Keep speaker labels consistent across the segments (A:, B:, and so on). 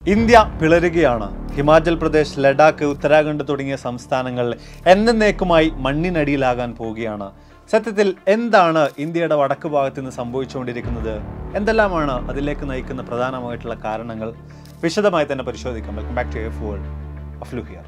A: India പിളരുകയാണ് ഹിമാചൽ പ്രദേശ് ലഡാക്ക് ഉത്തരാഖണ്ഡ് തുടങ്ങിയ സംസ്ഥാനങ്ങൾ എന്നേക്കുമായി മണ്ണിനടിയിലാകാൻ പോവുകയാണ് സത്യത്തിൽ എന്താണ് ഇന്ത്യയുടെ വടക്ക് ഭാഗത്ത് നിന്ന് സംഭവിച്ചുകൊണ്ടിരിക്കുന്നത് എന്തെല്ലാമാണ് അതിലേക്ക് നയിക്കുന്ന പ്രധാനമായിട്ടുള്ള കാരണങ്ങൾ വിശദമായി തന്നെ പരിശോധിക്കാം welcome back to F world Aflu here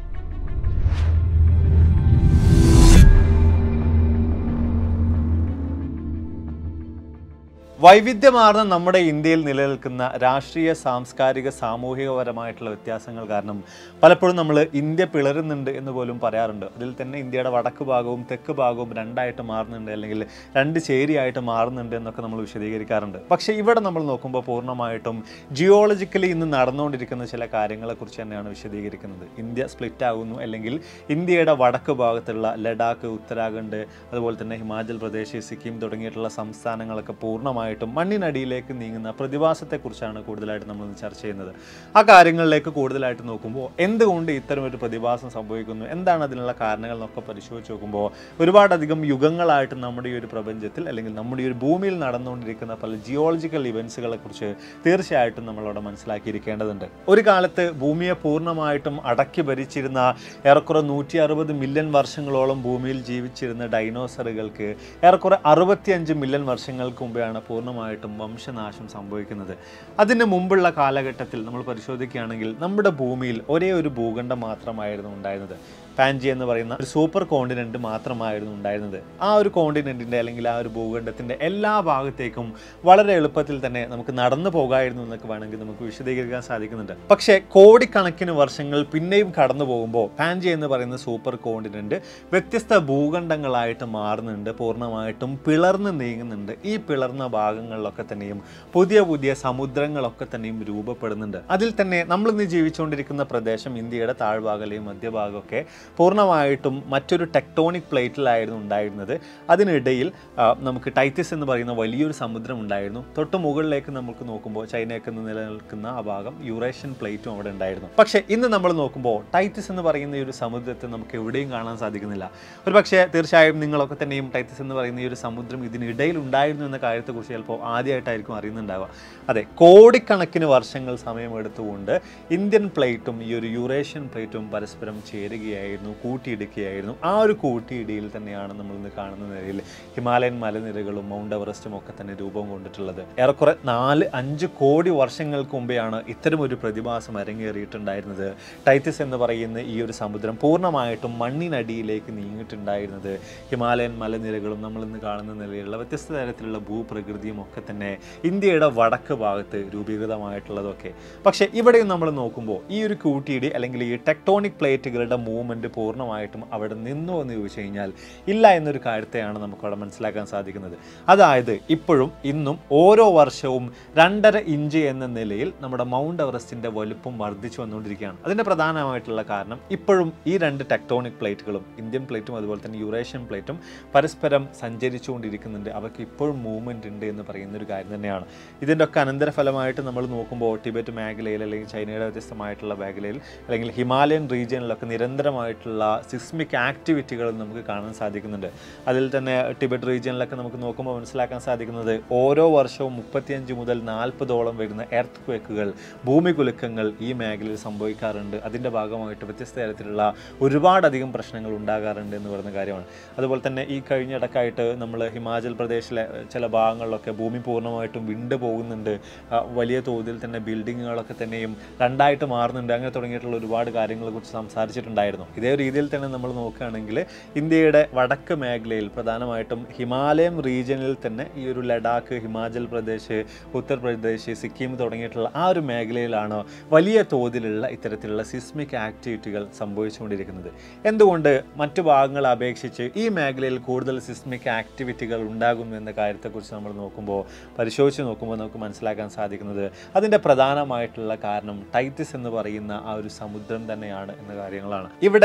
A: വൈവിധ്യമാർന്ന നമ്മുടെ ഇന്ത്യയിൽ നിലനിൽക്കുന്ന രാഷ്ട്രീയ സാംസ്കാരിക സാമൂഹികപരമായിട്ടുള്ള വ്യത്യാസങ്ങൾ കാരണം പലപ്പോഴും നമ്മൾ ഇന്ത്യ പിളരുന്നുണ്ട് എന്ന് പോലും പറയാറുണ്ട് അതിൽ തന്നെ ഇന്ത്യയുടെ വടക്ക് ഭാഗവും തെക്ക് ഭാഗവും രണ്ടായിട്ട് മാറുന്നുണ്ട് അല്ലെങ്കിൽ രണ്ട് ചേരിയായിട്ട് മാറുന്നുണ്ട് എന്നൊക്കെ നമ്മൾ വിശദീകരിക്കാറുണ്ട് പക്ഷേ ഇവിടെ നമ്മൾ നോക്കുമ്പോൾ പൂർണ്ണമായിട്ടും ജിയോളജിക്കലി ഇന്ന് നടന്നുകൊണ്ടിരിക്കുന്ന ചില കാര്യങ്ങളെക്കുറിച്ച് തന്നെയാണ് വിശദീകരിക്കുന്നത് ഇന്ത്യ സ്പ്ലിറ്റ് ആകുന്നു അല്ലെങ്കിൽ ഇന്ത്യയുടെ വടക്ക് ഭാഗത്തുള്ള ലഡാക്ക് ഉത്തരാഖണ്ഡ് അതുപോലെ തന്നെ ഹിമാചൽ പ്രദേശ് സിക്കിം തുടങ്ങിയിട്ടുള്ള സംസ്ഥാനങ്ങളൊക്കെ പൂർണ്ണമായിട്ടും മണ്ണിനടിയിലേക്ക് നീങ്ങുന്ന പ്രതിഭാസത്തെക്കുറിച്ചാണ് കൂടുതലായിട്ട് നമ്മൾ ഇന്ന് ചർച്ച ചെയ്യുന്നത് ആ കാര്യങ്ങളിലേക്ക് കൂടുതലായിട്ട് നോക്കുമ്പോൾ എന്തുകൊണ്ട് ഇത്തരം ഒരു പ്രതിഭാസം സംഭവിക്കുന്നു എന്താണ് അതിനുള്ള കാരണങ്ങൾ എന്നൊക്കെ പരിശോധിച്ച് നോക്കുമ്പോൾ ഒരുപാടധികം യുഗങ്ങളായിട്ട് നമ്മുടെ ഈ ഒരു പ്രപഞ്ചത്തിൽ അല്ലെങ്കിൽ നമ്മുടെ ഈ ഒരു ഭൂമിയിൽ നടന്നുകൊണ്ടിരിക്കുന്ന പല ജിയോളജിക്കൽ ഇവൻസുകളെ കുറിച്ച് തീർച്ചയായിട്ടും നമ്മളവിടെ മനസ്സിലാക്കിയിരിക്കേണ്ടതുണ്ട് ഒരു കാലത്ത് ഭൂമിയെ പൂർണ്ണമായിട്ടും അടക്കി ഭരിച്ചിരുന്ന ഏറെക്കുറെ നൂറ്റി അറുപത് മില്യൺ വർഷങ്ങളോളം ഭൂമിയിൽ ജീവിച്ചിരുന്ന ഡൈനോസറുകൾക്ക് ഏറെക്കുറെ അറുപത്തിയഞ്ച് മില്യൺ വർഷങ്ങൾക്ക് മുമ്പെയാണ് പൂർണ്ണമായിട്ടും വംശനാശം സംഭവിക്കുന്നത് അതിന് മുമ്പുള്ള കാലഘട്ടത്തിൽ നമ്മൾ പരിശോധിക്കുകയാണെങ്കിൽ നമ്മുടെ ഭൂമിയിൽ ഒരേ ഒരു ഭൂഖണ്ഡം മാത്രമായിരുന്നു ഉണ്ടായിരുന്നത് പാൻജി എന്ന് പറയുന്ന ഒരു സൂപ്പർ കോണ്ടിനെന്റ് മാത്രമായിരുന്നു ഉണ്ടായിരുന്നത് ആ ഒരു കോണ്ടിനെന്റിന്റെ അല്ലെങ്കിൽ ആ ഒരു ഭൂഖണ്ഡത്തിന്റെ എല്ലാ ഭാഗത്തേക്കും വളരെ എളുപ്പത്തിൽ തന്നെ നമുക്ക് നടന്നു പോകായിരുന്നു എന്നൊക്കെ വേണമെങ്കിൽ നമുക്ക് വിശദീകരിക്കാൻ സാധിക്കുന്നുണ്ട് പക്ഷേ കോടിക്കണക്കിന് വർഷങ്ങൾ പിന്നെയും കടന്നു പോകുമ്പോൾ പാൻജി എന്ന് പറയുന്ന സൂപ്പർ കോണ്ടിനെന്റ് വ്യത്യസ്ത ഭൂഖണ്ഡങ്ങളായിട്ട് മാറുന്നുണ്ട് പൂർണ്ണമായിട്ടും പിളർന്ന് നീങ്ങുന്നുണ്ട് ഈ പിളർന്ന ഭാഗങ്ങളിലൊക്കെ തന്നെയും പുതിയ പുതിയ സമുദ്രങ്ങളൊക്കെ തന്നെയും രൂപപ്പെടുന്നുണ്ട് അതിൽ തന്നെ നമ്മൾ ഇന്ന് ജീവിച്ചുകൊണ്ടിരിക്കുന്ന പ്രദേശം ഇന്ത്യയുടെ താഴ്ഭാഗലെയും മധ്യഭാഗമൊക്കെ പൂർണ്ണമായിട്ടും മറ്റൊരു ടെക്ടോണിക് പ്ലേറ്റിലായിരുന്നു ഉണ്ടായിരുന്നത് അതിനിടയിൽ ആ, നമുക്ക് ടൈറ്റിസ് എന്ന് പറയുന്ന വലിയൊരു സമുദ്രം ഉണ്ടായിരുന്നു തൊട്ട് മുകളിലേക്ക് നമുക്ക് നോക്കുമ്പോൾ ചൈനയൊക്കെ നിലനിൽക്കുന്ന ആ ഭാഗം യൂറേഷ്യൻ പ്ലേറ്റും അവിടെ ഉണ്ടായിരുന്നു പക്ഷേ ഇന്ന് നമ്മൾ നോക്കുമ്പോൾ ടൈറ്റിസ് എന്ന് പറയുന്ന ഈ ഒരു സമുദ്രത്തെ നമുക്ക് എവിടെയും കാണാൻ സാധിക്കുന്നില്ല ഒരു പക്ഷേ തീർച്ചയായും നിങ്ങളൊക്കെ തന്നെയും ടൈറ്റിസ് എന്ന് പറയുന്ന ഈ ഒരു സമുദ്രം ഇതിനിടയിൽ ഉണ്ടായിരുന്നു എന്ന കാര്യത്തെക്കുറിച്ച് ചിലപ്പോൾ ആദ്യമായിട്ടായിരിക്കും അറിയുന്നുണ്ടാവുക അതെ കോടിക്കണക്കിന് വർഷങ്ങൾ സമയമെടുത്തുകൊണ്ട് ഇന്ത്യൻ പ്ലേറ്റും ഈ ഒരു യൂറേഷ്യൻ പ്ലേറ്റും പരസ്പരം ചേരുകയായിരുന്നു കൂട്ടിയിടിക്കുകയായിരുന്നു ആ ഒരു കൂട്ടിയിടിയിൽ തന്നെയാണ് നമ്മൾ ഇന്ന് കാണുന്ന നിലയിൽ ഹിമാലയൻ മലനിരകളും മൗണ്ട് എവറസ്റ്റും ഒക്കെ തന്നെ രൂപം കൊണ്ടിട്ടുള്ളത് ഏറെക്കുറെ നാല് അഞ്ച് കോടി വർഷങ്ങൾക്ക് മുമ്പെയാണ് ഇത്തരം ഒരു പ്രതിഭാസം അരങ്ങേറിയിട്ടുണ്ടായിരുന്നത് ടൈറ്റിസ് എന്ന് പറയുന്ന ഈ ഒരു സമുദ്രം പൂർണ്ണമായിട്ടും മണ്ണിനടിയിലേക്ക് നീങ്ങിയിട്ടുണ്ടായിരുന്നത് ഹിമാലയൻ മലനിരകളും നമ്മൾ ഇന്ന് കാണുന്ന നിലയിലുള്ള വ്യത്യസ്ത തരത്തിലുള്ള ഭൂപ്രകൃതിയും ഒക്കെ തന്നെ ഇന്ത്യയുടെ വടക്ക് ഭാഗത്ത് രൂപീകൃതമായിട്ടുള്ളതൊക്കെ പക്ഷേ ഇവിടെയും നമ്മൾ നോക്കുമ്പോൾ ഈ ഒരു കൂട്ടിയിടി അല്ലെങ്കിൽ ഈ ടെക്ടോണിക് പ്ലേറ്റുകളുടെ മൂവ്മെൻറ്റ് പൂർണ്ണമായിട്ടും അവിടെ നിന്നു എന്ന് ചോദിച്ചു കഴിഞ്ഞാൽ ഇല്ല എന്നൊരു കാര്യത്തെയാണ് നമുക്ക് അവിടെ മനസ്സിലാക്കാൻ സാധിക്കുന്നത് അതായത് ഇപ്പോഴും ഇന്നും ഓരോ വർഷവും രണ്ടര ഇഞ്ച് എന്ന നിലയിൽ നമ്മുടെ മൗണ്ട് എവറസ്റ്റിൻ്റെ വലുപ്പം വർദ്ധിച്ചു വന്നുകൊണ്ടിരിക്കുകയാണ് അതിൻ്റെ പ്രധാനമായിട്ടുള്ള കാരണം ഇപ്പോഴും ഈ രണ്ട് ടെക്ടോണിക് പ്ലേറ്റുകളും ഇന്ത്യൻ പ്ലേറ്റും അതുപോലെ തന്നെ യൂറേഷ്യൻ പ്ലേറ്റും പരസ്പരം സഞ്ചരിച്ചുകൊണ്ടിരിക്കുന്നുണ്ട് അവർക്ക് ഇപ്പോഴും മൂവ്മെൻ്റ് ഉണ്ട് എന്ന് പറയുന്ന ഒരു കാര്യം തന്നെയാണ് ഇതിൻ്റെ ഒക്കെ അനന്തരഫലമായിട്ട് നമ്മൾ നോക്കുമ്പോൾ ടിബറ്റ് മേഖലയിൽ അല്ലെങ്കിൽ ചൈനയുടെ വ്യത്യസ്തമായിട്ടുള്ള മേഖലയിൽ അല്ലെങ്കിൽ ഹിമാലയൻ റീജിയനിലൊക്കെ നിരന്തരമായിട്ടുള്ള സിസ്മിക് ആക്ടിവിറ്റികൾ നമുക്ക് കാണാൻ സാധിക്കുന്നുണ്ട് അതിൽ തന്നെ ടിബറ്റ് റീജിയനിലൊക്കെ നമുക്ക് നോക്കുമ്പോൾ മനസ്സിലാക്കാൻ സാധിക്കുന്നത് ഓരോ വർഷവും മുപ്പത്തിയഞ്ച് മുതൽ നാൽപ്പതോളം വരുന്ന എർത്ത് ക്വേക്കുകൾ ഭൂമി കുലുക്കങ്ങൾ ഈ മേഖലയിൽ സംഭവിക്കാറുണ്ട് അതിൻ്റെ ഭാഗമായിട്ട് വ്യത്യസ്ത തരത്തിലുള്ള ഒരുപാടധികം പ്രശ്നങ്ങൾ ഉണ്ടാകാറുണ്ട് എന്ന് പറയുന്ന കാര്യമാണ് അതുപോലെ തന്നെ ഈ കഴിഞ്ഞ ഇടക്കായിട്ട് നമ്മൾ ഹിമാചൽ പ്രദേശിലെ ചില ഭാഗങ്ങളിലൊക്കെ ഭൂമി പൂർണ്ണമായിട്ടും വിണ്ട് പോകുന്നുണ്ട് ആ, വലിയ തോതിൽ തന്നെ ബിൽഡിങ്ങുകളൊക്കെ തന്നെയും രണ്ടായിട്ട് മാറുന്നുണ്ട് അങ്ങനെ തുടങ്ങിയിട്ടുള്ള ഒരുപാട് കാര്യങ്ങളെ കുറിച്ച് സംസാരിച്ചിട്ടുണ്ടായിരുന്നു ഇതേ രീതിയിൽ തന്നെ നമ്മൾ നോക്കുകയാണെങ്കിൽ ഇന്ത്യയുടെ വടക്ക് മേഖലയിൽ പ്രധാനമായിട്ടും ഹിമാലയം റീജിയനിൽ തന്നെ ഈ ഒരു ലഡാക്ക് ഹിമാചൽ പ്രദേശ് ഉത്തർപ്രദേശ് സിക്കിം തുടങ്ങിയിട്ടുള്ള ആ ഒരു മേഖലയിലാണ് വലിയ തോതിലുള്ള ഇത്തരത്തിലുള്ള സിസ്മിക് ആക്ടിവിറ്റികൾ സംഭവിച്ചുകൊണ്ടിരിക്കുന്നത് എന്തുകൊണ്ട് മറ്റു ഭാഗങ്ങളെ അപേക്ഷിച്ച് ഈ മേഖലയിൽ കൂടുതൽ സിസ്മിക് ആക്ടിവിറ്റികൾ ഉണ്ടാകുന്നു എന്ന കാര്യത്തെക്കുറിച്ച് നമ്മൾ നോക്കുമ്പോൾ പരിശോധിച്ച് നോക്കുമ്പോൾ നമുക്ക് മനസ്സിലാക്കാൻ സാധിക്കുന്നത് അതിൻ്റെ പ്രധാനമായിട്ടുള്ള കാരണം ടൈറ്റിസ് എന്ന് പറയുന്ന ആ ഒരു സമുദ്രം തന്നെയാണ് എന്ന കാര്യങ്ങളാണ് ഇവിടെ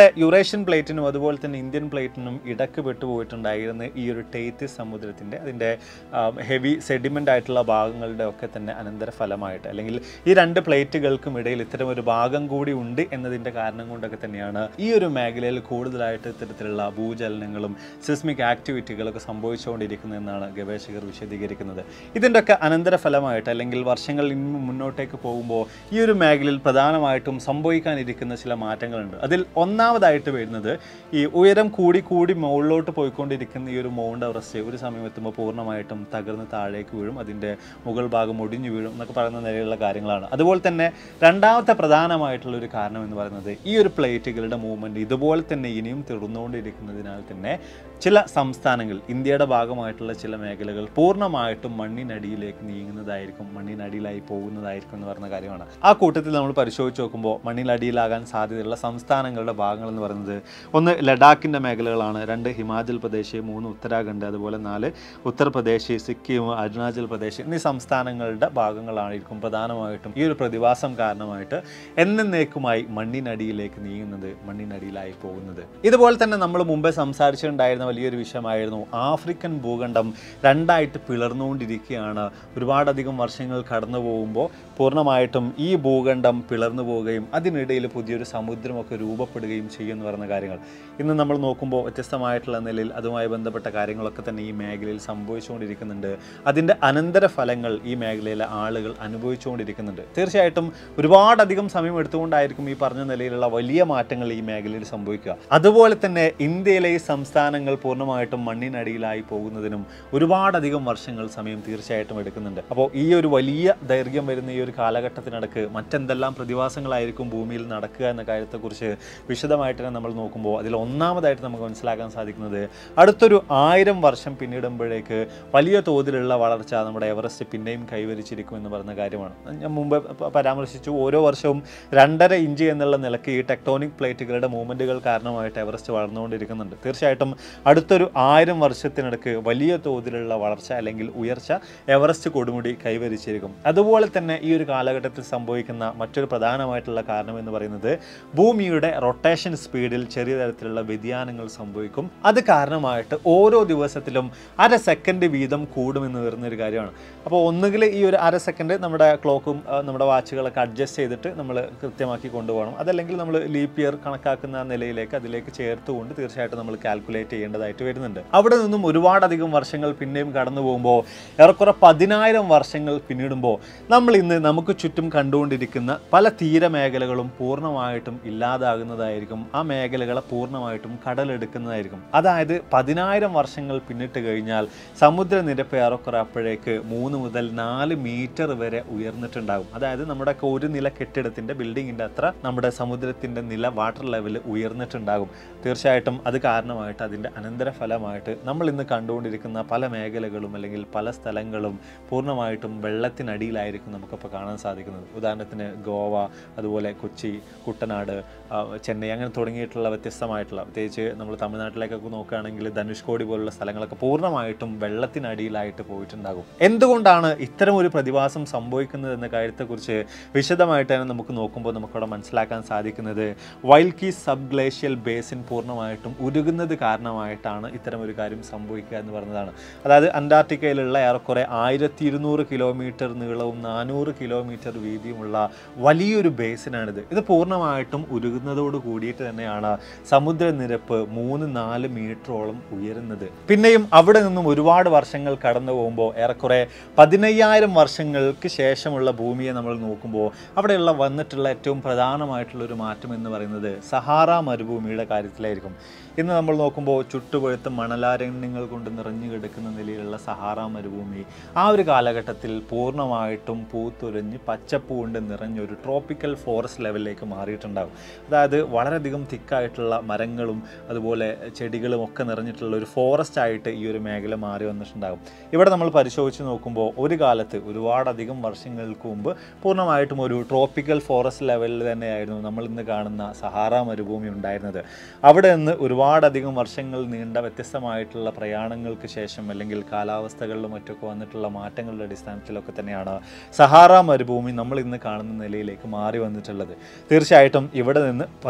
A: നമ്മുടെ യുറേഷ്യൻ പ്ലേറ്റിനും അതുപോലെ തന്നെ ഇന്ത്യൻ പ്ലേറ്റിനും ഇടക്ക് പെട്ടുപോയിട്ടുണ്ടായിരുന്ന ഈ ഒരു ടേത്തിസ് സമുദ്രത്തിൻ്റെ അതിൻ്റെ ഹെവി സെഡിമെൻ്റ് ആയിട്ടുള്ള ഭാഗങ്ങളുടെ ഒക്കെ തന്നെ അനന്തരഫലമായിട്ട് അല്ലെങ്കിൽ ഈ രണ്ട് പ്ലേറ്റുകൾക്കും ഇടയിൽ ഇത്തരം ഒരു ഭാഗം കൂടി ഉണ്ട് എന്നതിൻ്റെ കാരണം കൊണ്ടൊക്കെ തന്നെയാണ് ഈ ഒരു മേഖലയിൽ കൂടുതലായിട്ട് ഇത്തരത്തിലുള്ള ഭൂചലനങ്ങളും സിസ്മിക് ആക്ടിവിറ്റികളൊക്കെ സംഭവിച്ചുകൊണ്ടിരിക്കുന്നതെന്നാണ് ഗവേഷകർ വിശദീകരിക്കുന്നത് ഇതിൻ്റെ ഒക്കെ അനന്തരഫലമായിട്ട് അല്ലെങ്കിൽ വർഷങ്ങൾ ഇന്ന് മുന്നോട്ടേക്ക് പോകുമ്പോൾ ഈ ഒരു മേഖലയിൽ പ്രധാനമായിട്ടും സംഭവിക്കാനിരിക്കുന്ന ചില മാറ്റങ്ങളുണ്ട് അതിൽ ഒന്നാമതായിട്ട് വരുന്നത് ഈ ഉയരം കൂടി കൂടി മുകളിലോട്ട് പോയിക്കൊണ്ടിരിക്കുന്ന ഈ ഒരു മൗണ്ട് എവറസ്റ്റ് ഒരു സമയം എത്തുമ്പോൾ പൂർണ്ണമായിട്ടും തകർന്ന് താഴേക്ക് വീഴും അതിൻ്റെ മുകൾ ഭാഗം ഒടിഞ്ഞു വീഴും എന്നൊക്കെ പറയുന്ന നിലയിലുള്ള കാര്യങ്ങളാണ് അതുപോലെ തന്നെ രണ്ടാമത്തെ പ്രധാനമായിട്ടുള്ള ഒരു കാരണം എന്ന് പറയുന്നത് ഈ ഒരു പ്ലേറ്റുകളുടെ മൂവ്മെൻറ്റ് ഇതുപോലെ തന്നെ ഇനിയും തുടർന്നുകൊണ്ടിരിക്കുന്നതിനാൽ തന്നെ ചില സംസ്ഥാനങ്ങൾ ഇന്ത്യയുടെ ഭാഗമായിട്ടുള്ള ചില മേഖലകൾ പൂർണ്ണമായിട്ടും മണ്ണിനടിയിലേക്ക് നീങ്ങുന്നതായിരിക്കും മണ്ണിനടിയിലായി പോകുന്നതായിരിക്കും എന്ന് പറയുന്ന കാര്യമാണ് ആ കൂട്ടത്തിൽ നമ്മൾ പരിശോധിച്ച് നോക്കുമ്പോൾ മണ്ണിനടിയിലാകാൻ സാധ്യതയുള്ള സംസ്ഥാനങ്ങളുടെ ഭാഗങ്ങൾ എന്ന് പറയുന്നത് ഒന്ന് ലഡാക്കിൻ്റെ മേഖലകളാണ് രണ്ട് ഹിമാചൽ പ്രദേശ് മൂന്ന് ഉത്തരാഖണ്ഡ് അതുപോലെ നാല് ഉത്തർപ്രദേശ് സിക്കിം അരുണാചൽ പ്രദേശ് എന്നീ സംസ്ഥാനങ്ങളുടെ ഭാഗങ്ങളായിരിക്കും പ്രധാനമായിട്ടും ഈ ഒരു പ്രതിഭാസം കാരണമായിട്ട് എന്നേക്കുമായി മണ്ണിനടിയിലേക്ക് നീങ്ങുന്നത് മണ്ണിനടിയിലായി പോകുന്നത് ഇതുപോലെ തന്നെ നമ്മൾ മുമ്പേ സംസാരിച്ചിട്ടുണ്ടായിരുന്ന വലിയൊരു വിഷയമായിരുന്നു ആഫ്രിക്കൻ ഭൂഖണ്ഡം രണ്ടായിട്ട് പിളർന്നുകൊണ്ടിരിക്കുകയാണ് ഒരുപാടധികം വർഷങ്ങൾ കടന്നു പോകുമ്പോൾ പൂർണ്ണമായിട്ടും ഈ ഭൂഖണ്ഡം പിളർന്നു പോവുകയും അതിനിടയിൽ പുതിയൊരു സമുദ്രമൊക്കെ രൂപപ്പെടുകയും ചെയ്യുമെന്ന് പറയുന്ന കാര്യങ്ങൾ ഇന്ന് നമ്മൾ നോക്കുമ്പോൾ വ്യത്യസ്തമായിട്ടുള്ള നിലയിൽ അതുമായി ബന്ധപ്പെട്ട കാര്യങ്ങളൊക്കെ തന്നെ ഈ മേഖലയിൽ സംഭവിച്ചുകൊണ്ടിരിക്കുന്നുണ്ട് അതിൻ്റെ അനന്തരഫലങ്ങൾ ഈ മേഖലയിലെ ആളുകൾ അനുഭവിച്ചുകൊണ്ടിരിക്കുന്നുണ്ട് തീർച്ചയായിട്ടും ഒരുപാടധികം സമയം എടുത്തുകൊണ്ടായിരിക്കും ഈ പറഞ്ഞ നിലയിലുള്ള വലിയ മാറ്റങ്ങൾ ഈ മേഖലയിൽ സംഭവിക്കുക അതുപോലെ തന്നെ ഇന്ത്യയിലെ ഈ സംസ്ഥാനങ്ങൾ പൂർണ്ണമായിട്ടും മണ്ണിനടിയിലായി പോകുന്നതിനും ഒരുപാടധികം വർഷങ്ങൾ സമയം തീർച്ചയായിട്ടും എടുക്കുന്നുണ്ട് അപ്പോൾ ഈ ഒരു വലിയ ദൈർഘ്യം വരുന്ന ഈ ഒരു കാലഘട്ടത്തിനടക്ക് മറ്റെന്തെല്ലാം പ്രതിഭാസങ്ങളായിരിക്കും ഭൂമിയിൽ നടക്കുക എന്ന കാര്യത്തെക്കുറിച്ച് വിശദമായിട്ട് തന്നെ നമ്മൾ നോക്കുമ്പോൾ അതിൽ ഒന്നാമതായിട്ട് നമുക്ക് മനസ്സിലാക്കാൻ സാധിക്കുന്നത് അടുത്തൊരു ആയിരം വർഷം പിന്നിടുമ്പോഴേക്ക് വലിയ തോതിലുള്ള വളർച്ച നമ്മുടെ എവറസ്റ്റ് പിന്നെയും കൈവരിച്ചിരിക്കും എന്ന് പറയുന്ന കാര്യമാണ് ഞാൻ മുമ്പ് പ- പരാമർശിച്ചു ഓരോ വർഷവും രണ്ടര ഇഞ്ച് എന്നുള്ള നിലയ്ക്ക് ഈ ടെക്ടോണിക് പ്ലേറ്റുകളുടെ മൂവ്മെൻറ്റുകൾ കാരണമായിട്ട് എവറസ്റ്റ് വളർന്നുകൊണ്ടിരിക്കുന്നുണ്ട് തീർച്ചയായിട്ടും അടുത്തൊരു ആയിരം വർഷത്തിനിടക്ക് വലിയ തോതിലുള്ള വളർച്ച അല്ലെങ്കിൽ ഉയർച്ച എവറസ്റ്റ് കൊടുമുടി കൈവരിച്ചിരിക്കും അതുപോലെ തന്നെ ഈ ഒരു കാലഘട്ടത്തിൽ സംഭവിക്കുന്ന മറ്റൊരു പ്രധാനമായിട്ടുള്ള കാരണം എന്ന് പറയുന്നത് ഭൂമിയുടെ റൊട്ടേഷൻ സ്പീഡിൽ ചെറിയ തരത്തിലുള്ള വ്യതിയാനങ്ങൾ സംഭവിക്കും അത് കാരണമായിട്ട് ഓരോ ദിവസത്തിലും അര സെക്കൻഡ് വീതം കൂടുമെന്ന് വരുന്ന ഒരു കാര്യമാണ് അപ്പോൾ ഒന്നുകിൽ ഈ ഒരു അര സെക്കൻഡ് നമ്മുടെ ക്ലോക്കും ആ, നമ്മുടെ വാച്ചുകളൊക്കെ അഡ്ജസ്റ്റ് ചെയ്തിട്ട് നമ്മൾ കൃത്യമാക്കി കൊണ്ടുപോകണം അതല്ലെങ്കിൽ നമ്മൾ ലീപ്പ് ഇയർ കണക്കാക്കുന്ന നിലയിലേക്ക് അതിലേക്ക് ചേർത്തുകൊണ്ട് തീർച്ചയായിട്ടും നമ്മൾ കാൽക്കുലേറ്റ് ചെയ്യേണ്ടതായിട്ട് വരുന്നുണ്ട് അവിടെ നിന്നും ഒരുപാടധികം വർഷങ്ങൾ പിന്നെയും കടന്നു പോകുമ്പോൾ ഏറെക്കുറെ പതിനായിരം വർഷങ്ങൾ പിന്നിടുമ്പോൾ നമ്മൾ ഇന്ന് നമുക്ക് ചുറ്റും കണ്ടുകൊണ്ടിരിക്കുന്ന പല തീരമേഖലകളും പൂർണ്ണമായിട്ടും ഇല്ലാതാകുന്നതായിരിക്കും ആ മേഖലകളെ പൂർണ്ണമായിട്ടും കടലെടുക്കുന്നതായിരിക്കും അതായത് പതിനായിരം വർഷങ്ങൾ പിന്നിട്ട് കഴിഞ്ഞാൽ സമുദ്രനിരപ്പ് ഏറെക്കുറെ അപ്പോഴേക്ക് മൂന്ന് മുതൽ നാല് മീറ്റർ വരെ ഉയർന്നിട്ടുണ്ടാകും അതായത് നമ്മുടെ ഒക്കെ ഒരു നില കെട്ടിടത്തിൻ്റെ ബിൽഡിങ്ങിൻ്റെ അത്ര നമ്മുടെ സമുദ്രത്തിൻ്റെ നില വാട്ടർ ലെവൽ ഉയർന്നിട്ടുണ്ടാകും തീർച്ചയായിട്ടും അത് കാരണമായിട്ട് അതിൻ്റെ അനന്തരഫലമായിട്ട് നമ്മൾ ഇന്ന് കണ്ടുകൊണ്ടിരിക്കുന്ന പല മേഖലകളും അല്ലെങ്കിൽ പല സ്ഥലങ്ങളും പൂർണ്ണമായിട്ടും വെള്ളത്തിനടിയിലായിരിക്കും നമുക്കിപ്പോൾ കാണാൻ സാധിക്കുന്നത് ഉദാഹരണത്തിന് ഗോവ അതുപോലെ കൊച്ചി കുട്ടനാട് ആ, ചെന്നൈ അങ്ങനെ തുടങ്ങിയിട്ടുള്ള വ്യത്യസ്തമായിട്ടുള്ള പ്രത്യേകിച്ച് നമ്മൾ തമിഴ്നാട്ടിലേക്കൊക്കെ നോക്കുകയാണെങ്കിൽ ധനുഷ്കോടി പോലുള്ള സ്ഥലങ്ങളൊക്കെ പൂർണ്ണമായിട്ടും വെള്ളത്തിനടിയിലായിട്ട് പോയിട്ടുണ്ടാകും എന്തുകൊണ്ടാണ് ഇത്തരം ഒരു പ്രതിഭാസം സംഭവിക്കുന്നത് എന്ന കാര്യത്തെക്കുറിച്ച് വിശദമായിട്ട് തന്നെ നമുക്ക് നോക്കുമ്പോൾ നമുക്കവിടെ മനസ്സിലാക്കാൻ സാധിക്കുന്നത് വൈൽക്കി സബ് ഗ്ലേഷ്യൽ ബേസിൻ പൂർണ്ണമായിട്ടും ഉരുകുന്നത് കാരണമായിട്ടാണ് ഇത്തരം ഒരു കാര്യം സംഭവിക്കുക എന്ന് പറയുന്നതാണ് അതായത് അന്റാർട്ടിക്കയിലുള്ള ഏറെക്കുറെ ആയിരത്തി ഇരുന്നൂറ് കിലോമീറ്റർ നീളവും നാനൂറ് കിലോമീറ്റർ വീതിയുമുള്ള വലിയൊരു ബേസിനാണിത് ഇത് പൂർണ്ണമായിട്ടും ഉരുകുന്നതോട് കൂടിയിട്ട് തന്നെയാണ് സമുദ്രനിരപ്പ് മൂന്ന് നാല് മീറ്ററോളം ഉയരുന്നത് പിന്നെയും അവിടെ നിന്നും ഒരുപാട് വർഷങ്ങൾ കടന്നു പോകുമ്പോൾ ഏറെക്കുറെ പതിനയ്യായിരം വർഷങ്ങൾക്ക് ശേഷമുള്ള ഭൂമിയെ നമ്മൾ നോക്കുമ്പോൾ അവിടെയുള്ള വന്നിട്ടുള്ള ഏറ്റവും പ്രധാനമായിട്ടുള്ള ഒരു മാറ്റം എന്ന് പറയുന്നത് സഹാറ മരുഭൂമിയുടെ കാര്യത്തിലായിരിക്കും ഇന്ന് നമ്മൾ നോക്കുമ്പോൾ ചുട്ടുപഴുത്ത മണലാരണ്യങ്ങൾ കൊണ്ട് നിറഞ്ഞു കിടക്കുന്ന നിലയിലുള്ള സഹാറ മരുഭൂമി ആ ഒരു കാലഘട്ടത്തിൽ പൂർണ്ണമായിട്ടും പൂത്തുലഞ്ഞ് പച്ചപ്പ് കൊണ്ട് നിറഞ്ഞൊരു ട്രോപ്പിക്കൽ ഫോറസ്റ്റ് ലെവലിലേക്ക് മാറിയിട്ടുണ്ടാകും അതായത് വളരെയധികം തിക്കായിട്ടുള്ള മരങ്ങളും അതുപോലെ ചെടികളും ഒക്കെ നിറഞ്ഞിട്ടുള്ള ഒരു ഫോറസ്റ്റ് ആയിട്ട് ഈ ഒരു മേഖല മാറി വന്നിട്ടുണ്ടാകും ഇവിടെ നമ്മൾ പരിശോധിച്ച് നോക്കുമ്പോൾ ഒരു കാലത്ത് ഒരുപാടധികം വർഷങ്ങൾക്ക് മുമ്പ് പൂർണ്ണമായിട്ടും ഒരു ട്രോപ്പിക്കൽ ഫോറസ്റ്റ് ലെവലിൽ തന്നെയായിരുന്നു നമ്മൾ ഇന്ന് കാണുന്ന സഹാറ മരുഭൂമി ഉണ്ടായിരുന്നത് അവിടെ നിന്ന് ഒരുപാടധികം വർഷങ്ങൾ നീണ്ട വ്യത്യസ്തമായിട്ടുള്ള പ്രയാണങ്ങൾക്ക് ശേഷം അല്ലെങ്കിൽ കാലാവസ്ഥകളിലും മറ്റൊക്കെ വന്നിട്ടുള്ള മാറ്റങ്ങളുടെ അടിസ്ഥാനത്തിലൊക്കെ തന്നെയാണ് സഹാറ മരുഭൂമി നമ്മൾ ഇന്ന് കാണുന്ന നിലയിലേക്ക് മാറി വന്നിട്ടുള്ളത് തീർച്ചയായിട്ടും ഇവിടെ നിന്ന് പതിനയ്യായിരം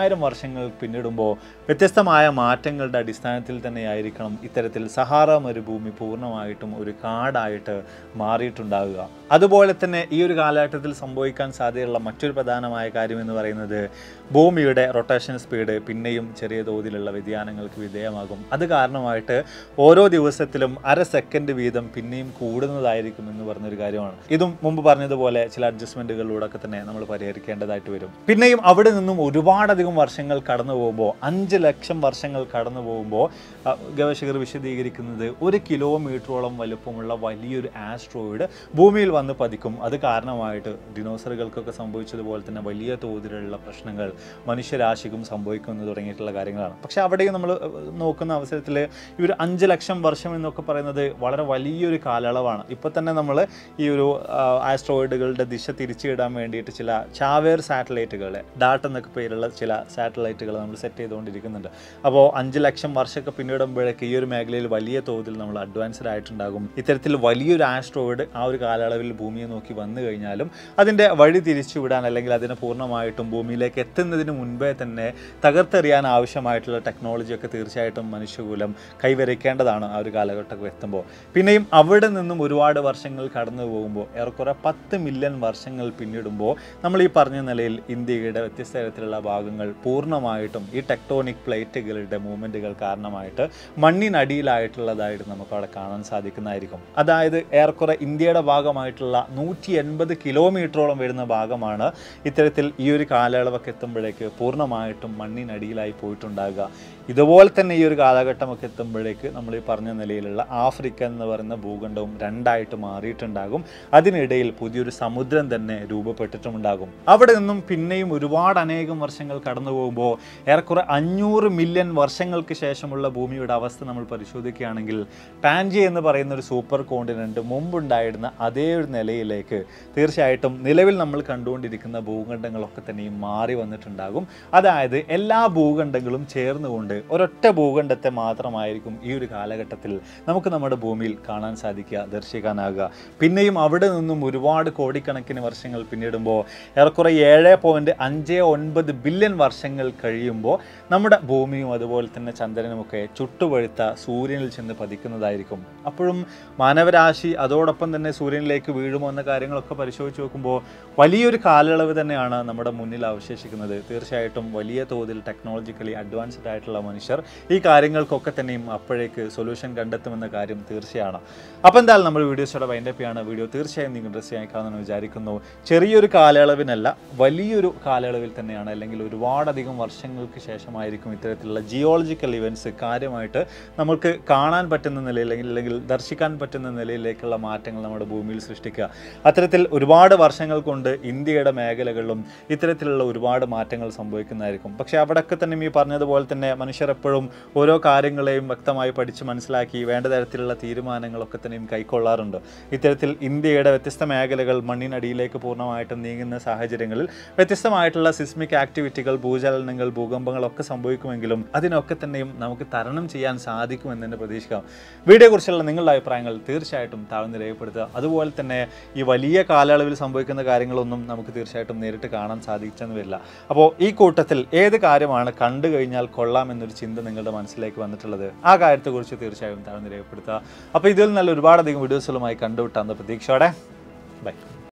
A: പതിനായിരം വർഷങ്ങൾ പിന്നിടുമ്പോൾ വ്യത്യസ്തമായ മാറ്റങ്ങളുടെ അടിസ്ഥാനത്തിൽ തന്നെയായിരിക്കണം ഇത്തരത്തിൽ സഹാറ മരുഭൂമി പൂർണ്ണമായിട്ടും ഒരു കാടായിട്ട് മാറിയിട്ടുണ്ടാവുക അതുപോലെ തന്നെ ഈ ഒരു കാലഘട്ടത്തിൽ സംഭവിക്കാൻ സാധ്യതയുള്ള മറ്റൊരു പ്രധാനമായ കാര്യം എന്ന് പറയുന്നത് ഭൂമിയുടെ റൊട്ടേഷൻ സ്പീഡ് പിന്നെയും ചെറിയ തോതിലുള്ള വ്യതിയാനങ്ങൾക്ക് വിധേയമാകും അത് കാരണമായിട്ട് ഓരോ ദിവസത്തിലും അര സെക്കൻഡ് വീതം പിന്നെയും കൂടുന്നതായിരിക്കും എന്ന് പറഞ്ഞൊരു കാര്യമാണ് ഇതും മുമ്പ് പറഞ്ഞതുപോലെ ചില അഡ്ജസ്റ്റ്മെൻറ്റുകളിലൂടെ ഒക്കെ തന്നെ നമ്മൾ പരിഹരിക്കേണ്ടതായിട്ട് വരും പിന്നെയും അവിടെ നിന്നും ഒരുപാടധികം വർഷങ്ങൾ കടന്നു പോകുമ്പോൾ അഞ്ച് ലക്ഷം വർഷങ്ങൾ കടന്നു പോകുമ്പോൾ ആ, ഗവേഷകർ വിശദീകരിക്കുന്നത് ഒരു കിലോമീറ്ററോളം വലുപ്പമുള്ള വലിയൊരു ആസ്ട്രോയിഡ് ഭൂമിയിൽ വന്ന് പതിക്കും അത് കാരണമായിട്ട് ഡിനോസറുകൾക്കൊക്കെ സംഭവിച്ചതുപോലെ തന്നെ വലിയ തോതിലുള്ള പ്രശ്നങ്ങൾ മനുഷ്യരാശിക്കും സംഭവിക്കും എന്ന് തുടങ്ങിയിട്ടുള്ള കാര്യങ്ങളാണ് പക്ഷെ അവിടെയും നമ്മൾ നോക്കുന്ന അവസരത്തിൽ ഈ ഒരു അഞ്ച് ലക്ഷം വർഷം എന്നൊക്കെ പറയുന്നത് വളരെ വലിയൊരു കാലയളവാണ് ഇപ്പോൾ തന്നെ നമ്മൾ ഈ ഒരു ആ, ആസ്ട്രോയിഡുകളുടെ ദിശ തിരിച്ചിടാൻ വേണ്ടിയിട്ട് ചില ചാവേർ സാറ്റലൈറ്റുകൾ ഡാട്ട് എന്നൊക്കെ പേരുള്ള ചില സാറ്റലൈറ്റുകൾ നമ്മൾ സെറ്റ് ചെയ്തുകൊണ്ടിരിക്കുന്നുണ്ട് അപ്പോൾ അഞ്ച് ലക്ഷം വർഷമൊക്കെ പിന്നിടുമ്പോഴേക്ക് ഈ ഒരു മേഖലയിൽ വലിയ തോതിൽ നമ്മൾ അഡ്വാൻസ്ഡ് ആയിട്ടുണ്ടാകും ഇത്തരത്തിൽ വലിയൊരു ആസ്ട്രോയിഡ് ആ ഒരു കാലയളവിൽ ഭൂമിയെ നോക്കി വന്നു കഴിഞ്ഞാലും അതിൻ്റെ വഴി തിരിച്ചുവിടാൻ അല്ലെങ്കിൽ അതിനെ പൂർണ്ണമായിട്ടും ഭൂമിയിലേക്ക് എത്തുന്നതിന് മുൻപേ തന്നെ തകർത്തെറിയാൻ ആവശ്യമായിട്ടുള്ള ടെക്നോളജിയൊക്കെ തീർച്ചയായിട്ടും മനുഷ്യകുലം കൈവരിക്കേണ്ടതാണ് ആ ഒരു കാലഘട്ടമൊക്കെ എത്തുമ്പോൾ പിന്നെയും അവിടെ നിന്നും ഒരുപാട് വർഷങ്ങൾ കടന്നു പോകുമ്പോൾ ഏറെക്കുറെ പത്ത് മില്യൺ വർഷങ്ങൾ പിന്നിടുമ്പോൾ നമ്മൾ ഈ പറഞ്ഞ നിലയിൽ ഇന്ത്യയുടെ വ്യത്യസ്ത തരത്തിലുള്ള ഭാഗങ്ങൾ പൂർണ്ണമായിട്ടും ഈ ടെക്ടോണിക് പ്ലേറ്റുകളുടെ മൂവ്മെൻറ്റുകൾ കാരണമായിട്ട് മണ്ണിനടിയിലായിട്ടുള്ളതായിട്ട് നമുക്ക് അവിടെ കാണാൻ സാധിക്കുന്നതായിരിക്കും അതായത് ഏറെക്കുറെ ഇന്ത്യയുടെ ഭാഗമായിട്ടുള്ള നൂറ്റി എൺപത് കിലോമീറ്ററോളം വരുന്ന ഭാഗമാണ് ഇത്തരത്തിൽ ഈ ഒരു കാലയളവൊക്കെ എത്തുമ്പോഴേക്ക് പൂർണ്ണമായിട്ടും മണ്ണിനടിയിലായി പോയിട്ടുണ്ടാകുക ഇതുപോലെ തന്നെ ഈ ഒരു കാലഘട്ടമൊക്കെ എത്തുമ്പോഴേക്ക് നമ്മൾ ഈ പറഞ്ഞ നിലയിലുള്ള ആഫ്രിക്ക എന്ന് പറയുന്ന ഭൂഖണ്ഡവും രണ്ടായിട്ട് മാറിയിട്ടുണ്ടാകും അതിനിടയിൽ പുതിയൊരു സമുദ്രം തന്നെ രൂപപ്പെട്ടിട്ടുമുണ്ടാകും അവിടെ നിന്നും പിന്നെയും ഒരുപാട് അനേകം വർഷങ്ങൾ കടന്നു പോകുമ്പോൾ ഏറെക്കുറെ അഞ്ഞൂറ് മില്യൺ വർഷങ്ങൾക്ക് ശേഷമുള്ള ഭൂമിയുടെ അവസ്ഥ നമ്മൾ പരിശോധിക്കുകയാണെങ്കിൽ പാൻജി എന്ന് പറയുന്ന ഒരു സൂപ്പർ കോണ്ടിനെൻറ്റ് മുമ്പുണ്ടായിരുന്ന അതേ ഒരു നിലയിലേക്ക് തീർച്ചയായിട്ടും നിലവിൽ നമ്മൾ കണ്ടുകൊണ്ടിരിക്കുന്ന ഭൂഖണ്ഡങ്ങളൊക്കെ തന്നെയും മാറി വന്നിട്ടുണ്ടാകും അതായത് എല്ലാ ഭൂഖണ്ഡങ്ങളും ചേർന്നുകൊണ്ട് ഒരൊറ്റ ഭൂഖണ്ഡത്തെ മാത്രമായിരിക്കും ഈ ഒരു കാലഘട്ടത്തിൽ നമുക്ക് നമ്മുടെ ഭൂമിയിൽ കാണാൻ സാധിക്കുക ദർശിക്കാനാകുക പിന്നെയും അവിടെ നിന്നും ഒരുപാട് കോടിക്കണക്കിന് വർഷങ്ങൾ പിന്നിടുമ്പോൾ ഏറെക്കുറെ ഏഴ് പോയിൻറ്റ് അഞ്ച് ഒൻപത് ബില്യൺ വർഷങ്ങൾ കഴിയുമ്പോൾ നമ്മുടെ ഭൂമിയും അതുപോലെ തന്നെ ചന്ദ്രനുമൊക്കെ ചുട്ടുപഴുത്ത സൂര്യനിൽ ചെന്ന് പതിക്കുന്നതായിരിക്കും അപ്പോഴും മാനവരാശി അതോടൊപ്പം തന്നെ സൂര്യനിലേക്ക് വീഴുമോ എന്ന കാര്യങ്ങളൊക്കെ പരിശോധിച്ച് നോക്കുമ്പോൾ വലിയൊരു കാലയളവ് തന്നെയാണ് നമ്മുടെ മുന്നിൽ അവശേഷിക്കുന്നത് തീർച്ചയായിട്ടും വലിയ തോതിൽ ടെക്നോളജിക്കലി അഡ്വാൻസ്ഡ് ആയിട്ടുള്ള മനുഷ്യർ ഈ കാര്യങ്ങൾക്കൊക്കെ തന്നെയും അപ്പോഴേക്ക് സൊല്യൂഷൻ കണ്ടെത്തുമെന്ന കാര്യം തീർച്ചയാണ് അപ്പോൾ എന്തായാലും നമ്മൾ വീഡിയോസോടെ വൈൻഡപ്പ് ചെയ്യാണ് വീഡിയോ തീർച്ചയായും നിങ്ങൾ ഇൻട്രസ്റ്റ് ആയിക്കാണെന്ന് വിചാരിക്കുന്നു ചെറിയൊരു കാലയളവിനല്ല വലിയൊരു കാലയളവിൽ തന്നെയാണ് അല്ലെങ്കിൽ ഒരുപാടധികം വർഷങ്ങൾക്ക് ശേഷമായിരിക്കും ഇത്തരത്തിലുള്ള ജിയോളജിക്കൽ ഇവൻറ്റ്സ് കാര്യമായിട്ട് നമുക്ക് കാണാൻ പറ്റുന്ന നിലയിൽ അല്ലെങ്കിൽ അല്ലെങ്കിൽ ദർശിക്കാൻ പറ്റുന്ന നിലയിലേക്കുള്ള മാറ്റങ്ങൾ നമ്മുടെ ഭൂമിയിൽ സൃഷ്ടിക്കുക അത്തരത്തിൽ ഒരുപാട് വർഷങ്ങൾ കൊണ്ട് ഇന്ത്യയുടെ മേഖലകളിലും ഇത്തരത്തിലുള്ള ഒരുപാട് മാറ്റങ്ങൾ സംഭവിക്കുന്നതായിരിക്കും പക്ഷേ അവിടെയൊക്കെ തന്നെ ഈ പറഞ്ഞതുപോലെ തന്നെ മനുഷ്യർ എപ്പോഴും ഓരോ കാര്യങ്ങളെയും വ്യക്തമായി പഠിച്ച് മനസ്സിലാക്കി വേണ്ട തരത്തിലുള്ള തീരുമാനങ്ങളൊക്കെ തന്നെയും കൈക്കൊള്ളാറുണ്ട് ഇത്തരത്തിൽ ഇന്ത്യയുടെ വ്യത്യസ്ത മേഖലകൾ മണ്ണിനടിയിലേക്ക് പൂർണ്ണമായിട്ടും നീങ്ങുന്ന സാഹചര്യങ്ങളിൽ വ്യത്യസ്തമായിട്ടുള്ള സിസ്മിക് ആക്ടിവിറ്റികൾ ഭൂചലനങ്ങൾ ഭൂകമ്പങ്ങളൊക്കെ സംഭവിക്കുമെങ്കിലും അതിനൊക്കെ തന്നെയും നമുക്ക് തരണം ചെയ്യാൻ സാധിക്കുമെന്ന് തന്നെ പ്രതീക്ഷിക്കാം വീഡിയോയെക്കുറിച്ചുള്ള നിങ്ങളുടെ അഭിപ്രായങ്ങൾ തീർച്ചയായിട്ടും താഴ്ന്ന് രേഖപ്പെടുത്തുക അതുപോലെ തന്നെ ഈ വലിയ കാലയളവിൽ സംഭവിക്കുന്ന കാര്യങ്ങളൊന്നും നമുക്ക് തീർച്ചയായിട്ടും നേരിട്ട് കാണാൻ സാധിച്ചെന്ന് വരില്ല അപ്പോൾ ഈ കൂട്ടത്തിൽ ഏത് കാര്യമാണ് കണ്ടു കഴിഞ്ഞാൽ കൊള്ളാം എന്നൊരു ചിന്ത നിങ്ങളുടെ മനസ്സിലേക്ക് വന്നിട്ടുള്ളത് ആ കാര്യത്തെക്കുറിച്ച് തീർച്ചയായും താഴ്ന്ന് രേഖപ്പെടുത്തുക അപ്പോൾ ഇതിൽ നല്ല ഒരുപാടധികം വീഡിയോസുകളുമായി കണ്ടുവിട്ടാന്ന് പ്രതീക്ഷയോടെ ബൈ